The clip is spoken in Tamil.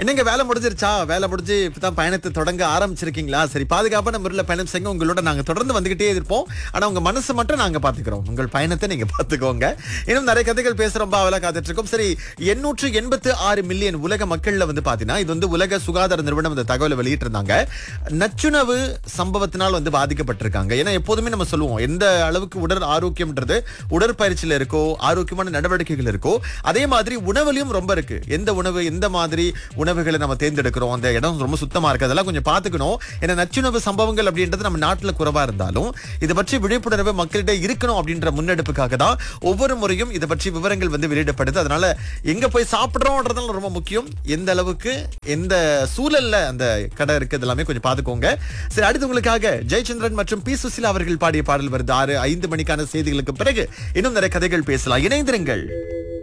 என்னங்க வேலை முடிஞ்சிருச்சா வேலை முடிஞ்சு இப்பதான் பயணத்தை தொடங்க ஆரம்பிச்சிருக்கீங்களா சரி பாதுகாப்பான முறையில் பயணம் செய்யுங்க உங்களோட நாங்க தொடர்ந்து வந்துகிட்டே இருப்போம் ஆனா உங்க மனசு மட்டும் நாங்க பாத்துக்கிறோம் உங்கள் பயணத்தை நீங்க பாத்துக்கோங்க இன்னும் நிறைய கதைகள் பேச ரொம்ப அவலா காத்துட்டு இருக்கோம் சரி எண்ணூற்று எண்பத்து ஆறு மில்லியன் உலக மக்கள்ல வந்து பாத்தீங்கன்னா இது வந்து உலக சுகாதார நிறுவனம் இந்த தகவலை வெளியிட்டிருந்தாங்க நச்சுணவு சம்பவத்தினால் வந்து பாதிக்கப்பட்டிருக்காங்க ஏன்னா எப்போதுமே நம்ம சொல்லுவோம் எந்த அளவுக்கு உடல் ஆரோக்கியம்ன்றது உடற்பயிற்சியில இருக்கோ ஆரோக்கியமான நடவடிக்கைகள் இருக்கோ அதே மாதிரி உணவுலயும் ரொம்ப இருக்கு எந்த உணவு எந்த மாதிரி உணவுகளை நம்ம தேர்ந்தெடுக்கிறோம் அந்த இடம் ரொம்ப சுத்தமா இருக்கு அதெல்லாம் கொஞ்சம் பாத்துக்கணும் ஏன்னா நச்சுணவு சம்பவங்கள் அப்படின்றது நம்ம நாட்டுல குறைவா இருந்தாலும் இதை பற்றி விழிப்புணர்வு மக்களிடையே இருக்கணும் அப்படின்ற முன்னெடுப்புக்காக தான் ஒவ்வொரு முறையும் இதை பற்றி விவரங்கள் வந்து வெளியிடப்படுது அதனால எங்க போய் சாப்பிடுறோம்ன்றதும் ரொம்ப முக்கியம் எந்த அளவுக்கு எந்த சூழல்ல அந்த கடை இருக்கு இதெல்லாமே கொஞ்சம் பாத்துக்கோங்க சரி அடுத்து உங்களுக்காக ஜெயச்சந்திரன் மற்றும் பி சுசிலா அவர்கள் பாடிய பாடல் வருது ஆறு ஐந்து மணிக்கான செய்திகளுக்கு பிறகு இன்னும் நிறைய கதைகள் பேசலாம் இணைந்திருங்கள்